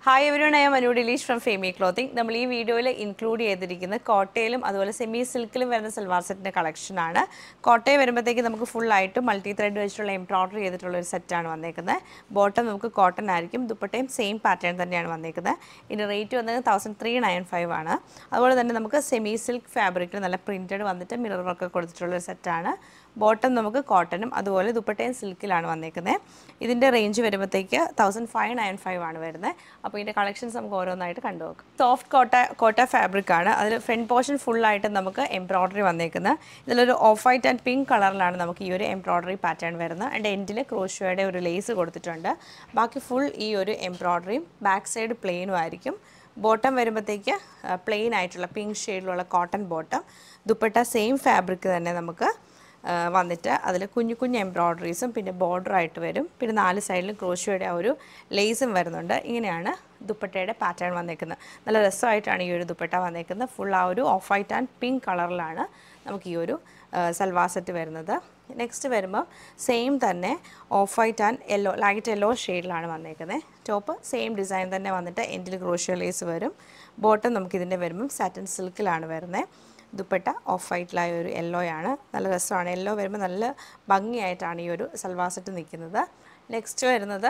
hi everyone I am Anu ഡിലീഷ് from Femi clothing നമ്മൾ ഈ വീഡിയോയിൽ ഇൻക്ലൂഡ് ചെയ്തിരിക്കുന്നത് കോട്ടയിലും അതുപോലെ സെമി സിൽക്കിലും വരുന്ന സൽവാർ സെറ്റിൻ്റെ കളക്ഷനാണ് കോട്ടയം വരുമ്പോഴത്തേക്ക് നമുക്ക് ഫുള്ളായിട്ട് മൾട്ടി ത്രെഡ് വെച്ചിട്ടുള്ള എംബ്രോയ്ഡറി ചെയ്തിട്ടുള്ള ഒരു സെറ്റാണ് വന്നേക്കുന്നത് ബോട്ടം നമുക്ക് കോട്ടൺ ആയിരിക്കും ദുപ്പട്ടയും സെയിം പാറ്റേൺ തന്നെയാണ് വന്നേക്കുന്നത് ഇതിൻ്റെ റേറ്റ് വന്നത് തൗസൻഡ് ത്രീ നയൻ ഫൈവ് ആണ് അതുപോലെ തന്നെ നമുക്ക് സെമി സിൽക്ക് ഫാബ്രിക്കിൽ നല്ല പ്രിൻറ്റഡ് വന്നിട്ട് മിറർ വർക്ക് കൊടുത്തിട്ടുള്ള ഒരു സെറ്റാണ് ബോട്ടം നമുക്ക് കോട്ടണും അതുപോലെ ദുപ്പട്ടയും സിൽക്കിലാണ് വന്നേക്കുന്നത് ഇതിൻ്റെ റേഞ്ച് വരുമ്പോഴത്തേക്ക് തൗസൻഡ് ഫൈവ് നയൻ ഫൈവ് ആണ് വരുന്നത് അപ്പോൾ ഇതിൻ്റെ കളക്ഷൻസ് നമുക്ക് ഓരോന്നായിട്ട് കണ്ടു നോക്കാം സോഫ്റ്റ് കോട്ട കോട്ട ഫാബ്രിക് ആണ് അതിൽ ഫ്രണ്ട് പോർഷൻ ഫുള്ളായിട്ട് നമുക്ക് എംബ്രോയ്ഡറി വന്നേക്കുന്നത് ഇതിലൊരു ഓഫ് വൈറ്റ് ആൻഡ് പിങ്ക് കളറിലാണ് നമുക്ക് ഈ ഒരു എംബ്രോയ്ഡറി പാറ്റേൺ വരുന്നത് അതിൻ്റെ എൻഡിൽ ക്രോഷോയുടെ ഒരു ലേസ് കൊടുത്തിട്ടുണ്ട് ബാക്കി ഫുൾ ഈ ഒരു എംബ്രോയ്ഡറിയും ബാക്ക് സൈഡ് പ്ലെയിനും ആയിരിക്കും ബോട്ടം വരുമ്പോഴത്തേക്ക് പ്ലെയിൻ ആയിട്ടുള്ള പിങ്ക് ഷെയ്ഡിലുള്ള cotton bottom dupatta same fabric തന്നെ നമുക്ക് ആ, വന്നിട്ട് അതിൽ കുഞ്ഞു കുഞ്ഞു എംബ്രോയ്ഡറീസും പിന്നെ ബോർഡറായിട്ട് വരും പിന്നെ നാല് സൈഡിലും ക്രോഷിയുടെ ആ ഒരു ലേസും വരുന്നുണ്ട് ഇങ്ങനെയാണ് ദുപ്പട്ടയുടെ പാറ്റേൺ വന്നേക്കുന്നത് നല്ല രസമായിട്ടാണ് ഈ ഒരു ദുപ്പട്ട വന്നേക്കുന്നത് ഫുൾ ആ ഒരു ഓഫ് വൈറ്റ് ആൻഡ് പിങ്ക് കളറിലാണ് നമുക്ക് ഈ ഒരു സൽവാർ സെറ്റ് വരുന്നത് നെക്സ്റ്റ് വരുമ്പോൾ സെയിം തന്നെ off white and yellow light yellow ഷെയ്ഡിലാണ് വന്നേക്കുന്നത് ടോപ്പ് സെയിം ഡിസൈൻ തന്നെ വന്നിട്ട് എൻഡിൽ ക്രോഷ്യ ലേസ് വരും ബോട്ടം നമുക്കിതിൻ്റെ വരുമ്പം സാറ്റൻ സിൽക്കിലാണ് വരുന്നത് ദുപ്പട്ട ഓഫ് വൈറ്റിലായ ഒരു യെല്ലോ ആണ് നല്ല രസമാണ് യെല്ലോ വരുമ്പോൾ നല്ല ഭംഗിയായിട്ടാണ് ഈ ഒരു സൽവാർ സെറ്റ് നിൽക്കുന്നത് നെക്സ്റ്റ് വരുന്നത്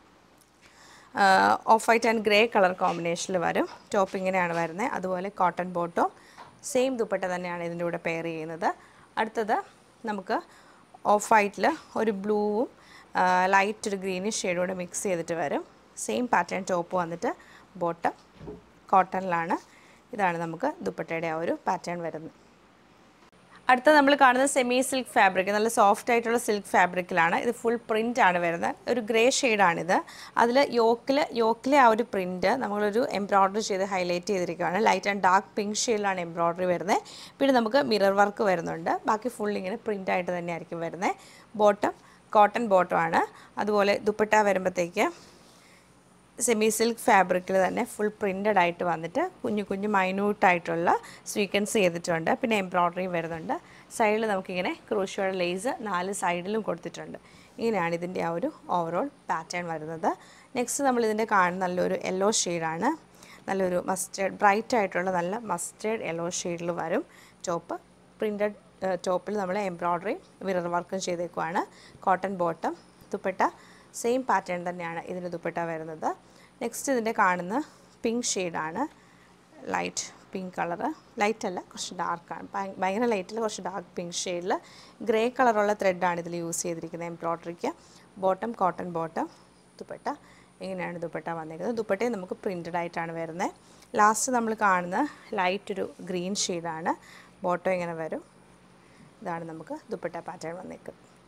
off white and grey colour കോമ്പിനേഷനിൽ വരും ടോപ്പ് ഇങ്ങനെയാണ് വരുന്നത് അതുപോലെ കോട്ടൺ ബോട്ടോ സെയിം ദുപ്പട്ട തന്നെയാണ് ഇതിൻ്റെ കൂടെ പെയർ ചെയ്യുന്നത് അടുത്തത് നമുക്ക് ഓഫ് വൈറ്റിൽ ഒരു ബ്ലൂവും ലൈറ്റ് ഒരു ഗ്രീനിഷ് ഷെയ്ഡും കൂടെ മിക്സ് ചെയ്തിട്ട് വരും സെയിം പാറ്റേൺ ടോപ്പ് വന്നിട്ട് ബോട്ടം കോട്ടണിലാണ് ഇതാണ് നമുക്ക് ദുപ്പട്ടയുടെ ആ ഒരു പാറ്റേൺ വരുന്നത് അടുത്ത നമ്മൾ കാണുന്നത് സെമി സിൽക്ക് ഫാബ്രിക് നല്ല സോഫ്റ്റ് ആയിട്ടുള്ള സിൽക്ക് ഫാബ്രിക്കിലാണ് ഇത് ഫുൾ പ്രിൻ്റ് ആണ് വരുന്നത് ഒരു ഗ്രേ ഷെയ്ഡാണിത് അതിൽ യോക്കിൽ യോക്കിലെ ആ ഒരു പ്രിൻറ്റ് നമ്മളൊരു എംബ്രോയ്ഡറി ചെയ്ത് ഹൈലൈറ്റ് ചെയ്തിരിക്കുകയാണ് ലൈറ്റ് ആൻഡ് ഡാർക്ക് പിങ്ക് ഷെയ്ഡിലാണ് എംബ്രോയ്ഡറി വരുന്നത് പിന്നെ നമുക്ക് മിറർ വർക്ക് വരുന്നുണ്ട് ബാക്കി ഫുൾ ഇങ്ങനെ പ്രിൻ്റ് ആയിട്ട് തന്നെ ആയിരിക്കും വരുന്നത് ബോട്ടം കോട്ടൺ ബോട്ടമാണ് അതുപോലെ ദുപ്പട്ട വരുമ്പോഴത്തേക്ക് സെമി സിൽക്ക് ഫാബ്രിക്കിൽ തന്നെ ഫുൾ പ്രിൻ്റഡ് ആയിട്ട് വന്നിട്ട് കുഞ്ഞു കുഞ്ഞു മൈന്യൂട്ടായിട്ടുള്ള സ്വീക്കൻസ് ചെയ്തിട്ടുണ്ട് പിന്നെ എംബ്രോയ്ഡറി വരുന്നുണ്ട് സൈഡിൽ നമുക്കിങ്ങനെ ക്രൂഷ്യയുടെ ലേസ് നാല് സൈഡിലും കൊടുത്തിട്ടുണ്ട് ഇങ്ങനെയാണ് ഇതിൻ്റെ ആ ഒരു ഓവറോൾ പാറ്റേൺ വരുന്നത് നെക്സ്റ്റ് നമ്മൾ ഇതിൻ്റെ കാണുന്ന നല്ലൊരു യെല്ലോ ഷെയ്ഡാണ് നല്ലൊരു മസ്റ്റേഡ് ബ്രൈറ്റ് ആയിട്ടുള്ള നല്ല മസ്റ്റേഡ് യെല്ലോ ഷെയ്ഡിൽ വരും ടോപ്പ് പ്രിൻ്റഡ് ടോപ്പിൽ നമ്മൾ എംബ്രോയ്ഡറി മിറർ വർക്കും ചെയ്തേക്കുവാണ് cotton bottom dupatta same pattern തന്നെയാണ് ഇതിന് ദുപ്പട്ട വരുന്നത് നെക്സ്റ്റ് ഇതിൻ്റെ കാണുന്ന പിങ്ക് ഷെയ്ഡാണ് ലൈറ്റ് പിങ്ക് കളറ് ലൈറ്റ് അല്ല കുറച്ച് ഡാർക്കാണ് ഭയങ്കര ലൈറ്റിൽ കുറച്ച് ഡാർക്ക് പിങ്ക് ഷെയ്ഡിൽ ഗ്രേ കളറുള്ള ത്രെഡാണ് ഇതിൽ യൂസ് ചെയ്തിരിക്കുന്നത് എംബ്രോയ്ഡറിക്ക് ബോട്ടം കോട്ടൺ ബോട്ടം ദുപ്പട്ട ഇങ്ങനെയാണ് ദുപ്പട്ട വന്നിരിക്കുന്നത് ദുപ്പട്ടയും നമുക്ക് പ്രിൻറ്റഡ് ആയിട്ടാണ് വരുന്നത് ലാസ്റ്റ് നമ്മൾ കാണുന്ന ലൈറ്റ് ഒരു ഗ്രീൻ ഷെയ്ഡാണ് ബോട്ടം ഇങ്ങനെ വരും ഇതാണ് നമുക്ക് ദുപ്പട്ട പാറ്റേൺ വന്നേക്കുന്നത്